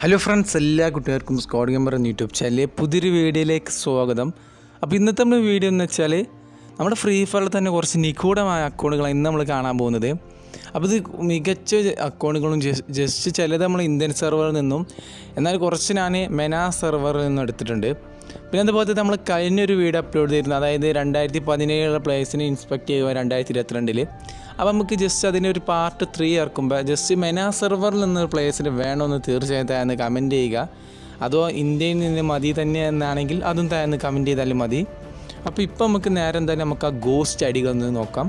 Hello friends എല്ലാ കുട്ടികൾക്കും squad ഗെമ്പർ എന്ന യൂട്യൂബ് ചാനലിലെ പുതിയൊരു വീഡിയോയിലേക്ക് സ്വാഗതം അപ്പോൾ ഇന്നത്തെ നമ്മുടെ വീഡിയോ എന്ന് വെച്ചാൽ നമ്മുടെ ഫ്രീ ഫയറിൽ തന്നെ കുറച്ച് നിഗൂഢമായ അക്കൗണ്ടുകളാണ് ഇന്ന് നമ്മൾ കാണാൻ പോകുന്നത് അപ്പോൾ ഇത് മികച്ച അക്കൗണ്ടുകളും ജസ്റ്റ് ചിലത് നമ്മൾ ഇന്ത്യൻ സെർവറിൽ നിന്നും എന്നാൽ കുറച്ച് ഞാൻ മെനാ സെർവറിൽ നിന്നും എടുത്തിട്ടുണ്ട് പിന്നെ അതുപോലെ നമ്മൾ കഴിഞ്ഞൊരു വീഡിയോ അപ്ലോഡ് ചെയ്തിരുന്നു അതായത് രണ്ടായിരത്തി പതിനേഴിലെ പ്ലേസിനെ ഇൻസ്പെക്ട് ചെയ്യുക രണ്ടായിരത്തി ഇരുപത്തിരണ്ടിൽ അപ്പോൾ നമുക്ക് ജസ്റ്റ് അതിൻ്റെ ഒരു പാർട്ട് ത്രീ ഇറക്കുമ്പോൾ ജസ്റ്റ് മെനാ സെർവറിൽ നിന്ന് പ്ലേസിന് വേണമെന്ന് തീർച്ചയായും താഴ്ന്ന് കമൻറ്റ് ചെയ്യുക അതോ ഇന്ത്യയിൽ നിന്ന് മതി തന്നെ എന്നാണെങ്കിൽ അതും താഴ്ന്ന് കമൻറ്റ് ചെയ്താലും മതി അപ്പോൾ ഇപ്പോൾ നമുക്ക് നേരെ എന്തായാലും നമുക്ക് ആ ഗോസ്റ്റ് അടികളൊന്ന് നോക്കാം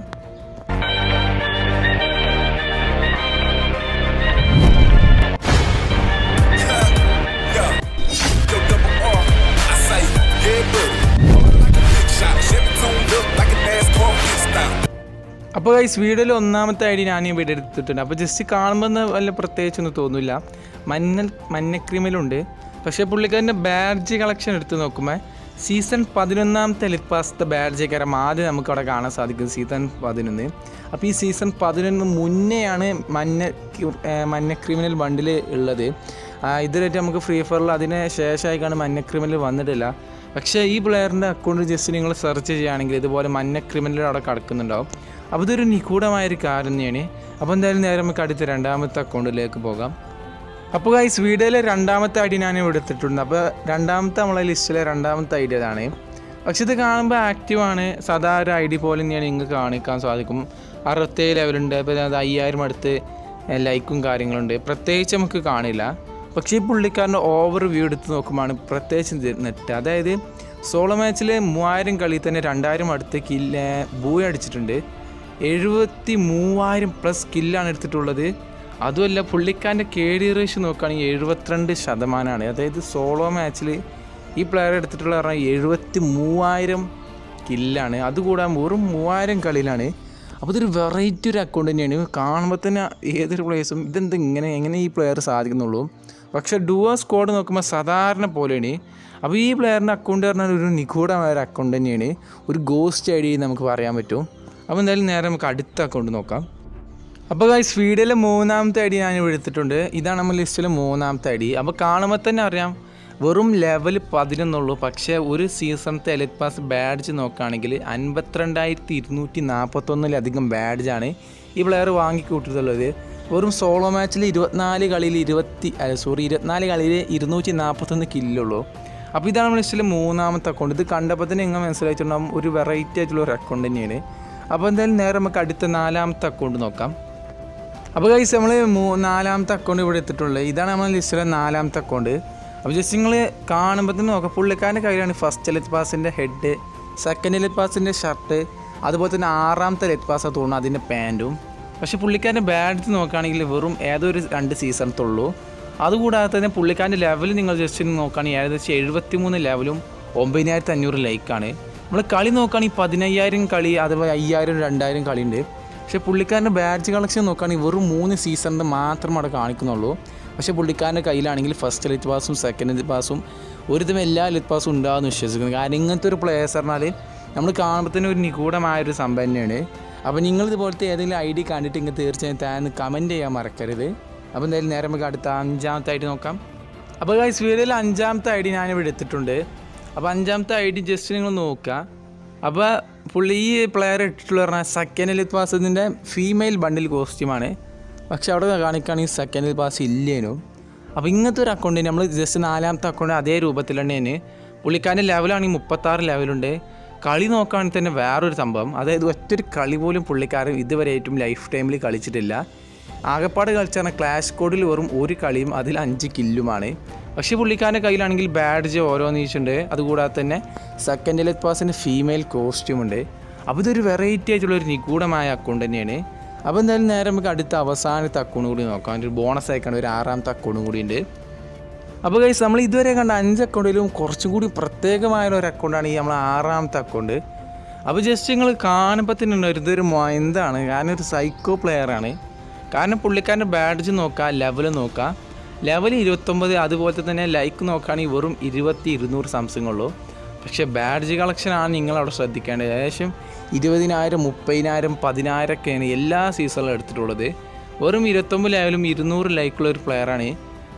Yeah. Yo, double R. I say, yeah, buddy. Rolling like a big shot. Chevy tuned up like a NASCAR pit stop. അപ്പോൾ ഗൈസ് വീഡിയോയിൽ ഒന്നാമത്തെ ഐഡി ഞാൻ ഈ വീഡിയോ എടുത്തിട്ടുണ്ട് അപ്പോൾ ജസ്റ്റ് കാണുമ്പോൾ ഒന്ന് വല്ല പ്രത്യേകിച്ചൊന്നും തോന്നില്ല മഞ്ഞ മഞ്ഞക്രീമിലുണ്ട് പക്ഷേ പുള്ളിക്കാരൻ്റെ ബാഡ്ജ് കളക്ഷൻ എടുത്ത് നോക്കുമ്പോൾ സീസൺ പതിനൊന്നാമത്തെ ലിറ്റ് പാസത്തെ ബാഡ്ജ് കാരണം ആദ്യം നമുക്ക് അവിടെ കാണാൻ സാധിക്കും സീസൺ പതിനൊന്ന് അപ്പോൾ ഈ സീസൺ പതിനൊന്ന് മുന്നെയാണ് മഞ്ഞ ക്യു- ഏർ മഞ്ഞ ക്രിമിനൽ ബണ്ടിൽ ഉള്ളത് ആ, ഇതുവരെയായിട്ട് നമുക്ക് ഫ്രീ ഫയറിൽ അതിന് ശേഷമായിക്കാണ് മഞ്ഞ ക്രിമിനൽ വന്നിട്ടില്ല പക്ഷേ ഈ പ്ലെയറിൻ്റെ അക്കൗണ്ട് ജസ്റ്റ് നിങ്ങൾ സെർച്ച് ചെയ്യുകയാണെങ്കിൽ ഇതുപോലെ മഞ്ഞ ക്രിമിനൽ അവിടെ കിടക്കുന്നുണ്ടാവും അപ്പോൾ ഇതൊരു നിഗൂഢമായൊരു കാര്യം തന്നെയാണ് അപ്പോൾ എന്തായാലും നേരെ നമുക്ക് അടുത്ത രണ്ടാമത്തെ അക്കൗണ്ടിലേക്ക് പോകാം അപ്പോൾ ഗൈസ് വീഡിയോയിലെ രണ്ടാമത്തെ ഐഡി ഞാൻ ഇവിടെ എടുത്തിട്ടുണ്ട് അപ്പോൾ രണ്ടാമത്തെ നമ്മളെ ലിസ്റ്റിലെ രണ്ടാമത്തെ ഐഡി അതാണ് പക്ഷെ ഇത് കാണുമ്പോൾ ആക്റ്റീവാണ് സാധാ ഒരു ഐ ഡി പോലെ തന്നെയാണ് നിങ്ങൾക്ക് കാണിക്കാൻ സാധിക്കും അറുപത്തേഴ് ലെവലുണ്ട് അപ്പോൾ അത് അയ്യായിരം അടുത്ത് ലൈക്കും കാര്യങ്ങളുണ്ട് പ്രത്യേകിച്ച് നമുക്ക് കാണില്ല പക്ഷേ ഈ പുള്ളിക്കാരൻ്റെ ഓവർ വ്യൂ എടുത്ത് നോക്കുമ്പോഴാണ് പ്രത്യേകിച്ച് നെറ്റ് അതായത് സോളോ മാച്ചിൽ മൂവായിരം കളി തന്നെ രണ്ടായിരം അടുത്ത് കില്ല ബൂയ അടിച്ചിട്ടുണ്ട് എഴുപത്തി മൂവായിരം പ്ലസ് കില്ലാണ് എടുത്തിട്ടുള്ളത് അതുമല്ല പുള്ളിക്കാരൻ്റെ കെ ഡി റേഷ്യോ നോക്കുകയാണെങ്കിൽ എഴുപത്തിരണ്ട് ശതമാനമാണ് അതായത് സോളോ മാച്ചിൽ ഈ പ്ലെയർ എടുത്തിട്ടുള്ള പറഞ്ഞാൽ എഴുപത്തി മൂവായിരം കില്ലാണ് അതുകൂടാൻ വെറും മൂവായിരം കളിയിലാണ് അപ്പോൾ ഇതൊരു വെറൈറ്റി ഒരു അക്കൗണ്ട് തന്നെയാണ് കാണുമ്പോൾ തന്നെ ഏതൊരു പ്ലേസും ഇതെന്ത് ഇങ്ങനെ എങ്ങനെ ഈ പ്ലെയർ സാധിക്കുന്നുള്ളൂ പക്ഷേ ഡുവോ സ്ക്വാഡ് നോക്കുമ്പോൾ സാധാരണ പോലെയാണ് അപ്പോൾ ഈ പ്ലെയറിൻ്റെ അക്കൗണ്ട് പറഞ്ഞാൽ ഒരു നിഗൂഢമായ ഒരു അക്കൗണ്ട് തന്നെയാണ് ഒരു ഗോസ്റ്റ് ഐ ഡി നമുക്ക് പറയാൻ പറ്റും അപ്പോൾ എന്തായാലും നേരെ നമുക്ക് അടുത്ത അക്കൗണ്ട് നോക്കാം അപ്പോൾ ഗൈസ് വീഡിയോയിലെ മൂന്നാമത്തെ ഐ ഡി ഞാൻ ഇവിടെ എടുത്തിട്ടുണ്ട് ഇതാണ് നമ്മൾ ലിസ്റ്റിലെ മൂന്നാമത്തെ ഐ ഡി അപ്പോൾ കാണുമ്പോൾ തന്നെ അറിയാം വെറും ലെവൽ പതിനൊന്നുള്ളൂ പക്ഷേ ഒരു സീസണത്തെ എലറ്റ് പാസ് ബാഡ്ജ് നോക്കുകയാണെങ്കിൽ അൻപത്തിരണ്ടായിരത്തി ഇരുന്നൂറ്റി നാൽപ്പത്തൊന്നിലധികം ബാഡ്ജാണ് ഈ പ്ലെയർ വാങ്ങിക്കൂട്ടിയിട്ടുള്ളത് വെറും സോളോ മാച്ചിൽ ഇരുപത്തിനാല് കളിയിൽ ഇരുപത്തി അല്ല സോറി ഇരുപത്തിനാല് കളിയിൽ ഇരുന്നൂറ്റി നാൽപ്പത്തൊന്ന് കില്ലുള്ളൂ അപ്പോൾ ഇതാണ് നമ്മൾ ലിസ്റ്റിലെ മൂന്നാമത്തെ അക്കൗണ്ട് ഇത് കണ്ടപ്പോൾ തന്നെ നിങ്ങൾ മനസ്സിലായിട്ടുണ്ടാകും ഒരു വെറൈറ്റി ആയിട്ടുള്ള ഒരു അക്കൗണ്ട് തന്നെയാണ് അപ്പോൾ എന്തായാലും നേരെ നമുക്ക് അടുത്ത നാലാമത്തെ അക്കൗണ്ട് നോക്കാം അപ്പോൾ കൈസ് നമ്മൾ മൂ നാലാമത്തെ അക്കൗണ്ട് ഇവിടെ എത്തിയിട്ടുള്ളത് ഇതാണ് നമ്മുടെ ലിസ്റ്റിലെ നാലാമത്തെ അക്കൗണ്ട് അപ്പോൾ ജസ്റ്റ് നിങ്ങൾ കാണുമ്പോൾ തന്നെ നോക്കാം പുള്ളിക്കാരൻ്റെ കയ്യിലാണ് ഫസ്റ്റ് ലെറ്റ് പാസിൻ്റെ ഹെഡ് സെക്കൻഡ് ലെറ്റ് പാസിൻ്റെ ഷർട്ട് അതുപോലെ തന്നെ ആറാമത്തെ ലെറ്റ് പാസ് തോന്നുന്നു അതിൻ്റെ പാൻറ്റും പക്ഷേ പുള്ളിക്കാരൻ്റെ ബാഡ്ജ് നോക്കുകയാണെങ്കിൽ വെറും ഏതോ ഒരു രണ്ട് സീസണത്തുള്ളൂ അതുകൂടാതെ തന്നെ പുള്ളിക്കാരൻ്റെ ലെവൽ നിങ്ങൾ ജസ്റ്റ് നോക്കുകയാണെങ്കിൽ ഏകദേശം എഴുപത്തി മൂന്ന് ലെവലും ഒമ്പതിനായിരത്തി അഞ്ഞൂറ് ലൈക്കാണ് നമ്മൾ കളി നോക്കുകയാണെങ്കിൽ പതിനയ്യായിരം കളി അതുപോലെ അയ്യായിരം രണ്ടായിരം കളിയുണ്ട് പക്ഷേ പുള്ളിക്കാരൻ്റെ ബാഡ്ജ് കളക്ഷൻ നോക്കുകയാണെങ്കിൽ വെറും മൂന്ന് സീസണിൻ്റെ മാത്രം അവിടെ കാണിക്കുന്നുള്ളൂ പക്ഷേ പുള്ളിക്കാരൻ്റെ കയ്യിലാണെങ്കിൽ ഫസ്റ്റ് ലിറ്റ് പാസും സെക്കൻഡ് ലിറ്റ് പാസും ഒരുവിധം എല്ലാ ലിറ്റ് പാസും ഉണ്ടാകുമെന്ന് വിശ്വസിക്കുന്നു കാരണം ഇങ്ങനത്തെ ഒരു പ്ലേയേഴ്സ് പറഞ്ഞാൽ നമ്മൾ കാണുമ്പോൾ തന്നെ ഒരു നിഗൂഢമായൊരു സംഭവം തന്നെയാണ് അപ്പോൾ നിങ്ങൾ ഇതുപോലത്തെ ഏതെങ്കിലും ഐ ഡി കണ്ടിട്ട് ഇങ്ങനെ തീർച്ചയായും താന്ന് കമൻറ്റ് ചെയ്യാൻ മറക്കരുത് അപ്പോൾ എന്തായാലും നേരെ നമുക്ക് അടുത്ത അഞ്ചാമത്തെ ഐ ഡി നോക്കാം അപ്പോൾ ഗൈസ് വീഡിയോയിൽ അഞ്ചാമത്തെ ഐ ഡി ഞാനിവിടെ എടുത്തിട്ടുണ്ട് അപ്പോൾ അഞ്ചാമത്തെ ഐ ഡി ജസ്റ്റ് നിങ്ങൾ നോക്കുക അപ്പോൾ പുള്ളി ഈ പ്ലെയർ ഇട്ടിട്ടുള്ള പറഞ്ഞാൽ സെക്കൻഡ് ലിറ്റ് പാസത്തിൻ്റെ ഫീമെയിൽ ബണ്ടിൽ കോസ്റ്റ്യൂമാണ് പക്ഷെ അവിടെ കാണിക്കുകയാണെങ്കിൽ സെക്കൻഡ് ലിറ്റ് പാസ് ഇല്ലേനും അപ്പോൾ ഇങ്ങനത്തെ ഒരു അക്കൗണ്ട് നമ്മൾ ജസ്റ്റ് നാലാമത്തെ അക്കൗണ്ട് അതേ രൂപത്തിൽ തന്നെയാണ് പുള്ളിക്കാരൻ്റെ ലെവലാണെങ്കിൽ മുപ്പത്താറ് ലെവലുണ്ട് കളി നോക്കുകയാണെങ്കിൽ തന്നെ വേറൊരു സംഭവം അതായത് ഒറ്റൊരു കളി പോലും പുള്ളിക്കാരൻ ഇതുവരെ ഏറ്റവും ലൈഫ് ടൈമിൽ കളിച്ചിട്ടില്ല ആകപ്പാട് കളിച്ചാൽ ക്ലാഷ് കോഡിൽ വെറും ഒരു കളിയും അതിൽ അഞ്ച് കില്ലുമാണ് പക്ഷേ പുള്ളിക്കാരൻ്റെ കയ്യിലാണെങ്കിൽ ബാഡ്ജ് ഓരോന്ന് ഈച്ചുണ്ട് അതുകൂടാതെ തന്നെ സെക്കൻഡ് ലെറ്റ് പാസിൻ്റെ ഫീമെയിൽ കോസ്റ്റ്യൂം ഉണ്ട് അപ്പോൾ ഇതൊരു വെറൈറ്റി ആയിട്ടുള്ള ഒരു നിഗൂഢമായ അക്കൗണ്ട് തന്നെയാണ് അപ്പോൾ എന്തായാലും നേരെ നമുക്ക് അടുത്ത അവസാനത്തെ അക്കൗണ്ട് കൂടി നോക്കാം ഒരു ബോണസ് ആയിക്കാണ് ഒരു ആറാമത്തെ അക്കൗണ്ട് കൂടി ഉണ്ട് അപ്പോൾ ഗൈസ് നമ്മൾ ഇതുവരെ കണ്ട അഞ്ച് അക്കൗണ്ടിലും കുറച്ചും കൂടി പ്രത്യേകമായ ഒരു അക്കൗണ്ടാണ് ഈ നമ്മൾ ആറാമത്തെ അക്കൗണ്ട് അപ്പോൾ ജസ്റ്റ് നിങ്ങൾ കാണുമ്പോൾ തന്നെ ഉണ്ട് ഇതൊരു എന്താണ് കാരണം ഒരു സൈക്കോ പ്ലെയറാണ് കാരണം പുള്ളിക്കാരൻ്റെ ബാഡ്ജ് നോക്കുക ലെവൽ നോക്കുക ലെവൽ ഇരുപത്തൊമ്പത് അതുപോലെ തന്നെ ലൈക്ക് നോക്കുകയാണെങ്കിൽ വെറും ഇരുപത്തി ഇരുന്നൂറ് സംതിങ് ഉള്ളൂ പക്ഷേ ബാഡ്ജ് കളക്ഷനാണ് നിങ്ങൾ അവിടെ ശ്രദ്ധിക്കേണ്ടത് ഏകദേശം ഇരുപതിനായിരം മുപ്പതിനായിരം പതിനായിരമൊക്കെയാണ് എല്ലാ സീസണിലും എടുത്തിട്ടുള്ളത് വെറും ഇരുപത്തൊമ്പത് ലെവലും ഇരുന്നൂറ് ലൈക്കുള്ള ഒരു പ്ലെയറാണ്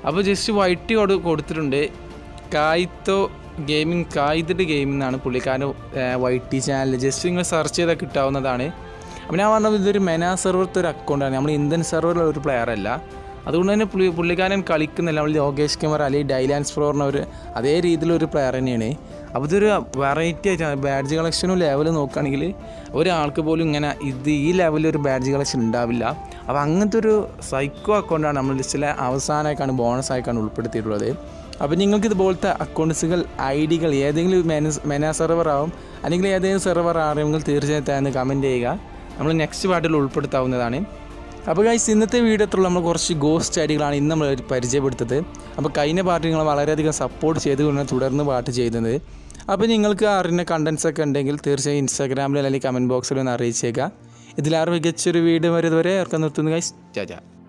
അപ്പോൾ ജസ്റ്റ് വൈറ്റ് കോഡ് കൊടുത്തിട്ടുണ്ട് കായിത്തോ ഗെയിമിംഗ് കായിത്തിട്ട് ഗെയിമിംഗ് എന്നാണ് പുള്ളിക്കാരൻ വൈറ്റ് ടി ചാനൽ ജസ്റ്റ് നിങ്ങൾ സെർച്ച് ചെയ്താൽ കിട്ടാവുന്നതാണ് അപ്പോൾ ഞാൻ പറഞ്ഞത് ഇതൊരു മെനാ സെർവറത്തെ ഒരു അക്കൗണ്ടാണ് നമ്മൾ ഇന്ത്യൻ സെർവറിലുള്ള ഒരു പ്ലെയർ അല്ല അതുകൊണ്ട് തന്നെ പുള്ളി പുള്ളിക്കാരൻ കളിക്കുന്നില്ല നമ്മൾ യോഗേഷ് കുമാർ അല്ലെങ്കിൽ ഡൈലാൻസ് ഫ്ലോറിന് ഒരു അതേ രീതിയിലൊരു പ്ലെയർ തന്നെയാണ് അപ്പോൾ ഇതൊരു വെറൈറ്റി ആയിട്ടാണ് ബാഡ്ജ് കളക്ഷനും ലെവൽ നോക്കുകയാണെങ്കിൽ ഒരാൾക്ക് പോലും ഇങ്ങനെ ഇത് ഈ ലെവലിൽ ഒരു ബാഡ്ജ് കളക്ഷൻ ഉണ്ടാവില്ല അപ്പോൾ അങ്ങനത്തെ ഒരു സൈക്കോ അക്കൗണ്ടാണ് നമ്മൾ ലിസ്റ്റിലെ അവസാനമായിക്കാണ് ബോണസ് ആയിക്കാണ് ഉൾപ്പെടുത്തിയിട്ടുള്ളത് അപ്പോൾ നിങ്ങൾക്ക് ഇതുപോലത്തെ അക്കൗണ്ട്സുകൾ ഐ ഡികൾ ഏതെങ്കിലും മെന മെനാ സെർവർ ആവും അല്ലെങ്കിൽ ഏതെങ്കിലും സെർവർ ആരെങ്കിലും തീർച്ചയായിട്ടും താഴ്ന്ന് കമൻറ്റ് ചെയ്യുക നമ്മൾ നെക്സ്റ്റ് പാർട്ടിൽ ഉൾപ്പെടുത്താവുന്നതാണ് അപ്പോൾ ഗൈസ് ഇന്നത്തെ വീഡിയോത്തിൽ നമ്മൾ കുറച്ച് ഗോസ്റ്റ് ഐഡികളാണ് ഇന്ന് നമ്മൾ പരിചയപ്പെടുത്തത് അപ്പോൾ കഴിഞ്ഞ പാർട്ടി നിങ്ങൾ വളരെയധികം സപ്പോർട്ട് ചെയ്തുകൊണ്ട് തുടർന്ന് പാട്ട് ചെയ്യുന്നത് അപ്പോൾ നിങ്ങൾക്ക് അറിയുന്ന കണ്ടൻസ് ഒക്കെ ഉണ്ടെങ്കിൽ തീർച്ചയായും ഇൻസ്റ്റാഗ്രാമിൽ അല്ലെങ്കിൽ കമൻറ്റ് ബോക്സിൽ ഒന്ന് അറിയിച്ചേക്കുക ഇതിലാറ് മികച്ചൊരു വീഡിയോ വരുന്നവരെ അവർക്ക് നിർത്തുന്നു ഗൈസ് ചാ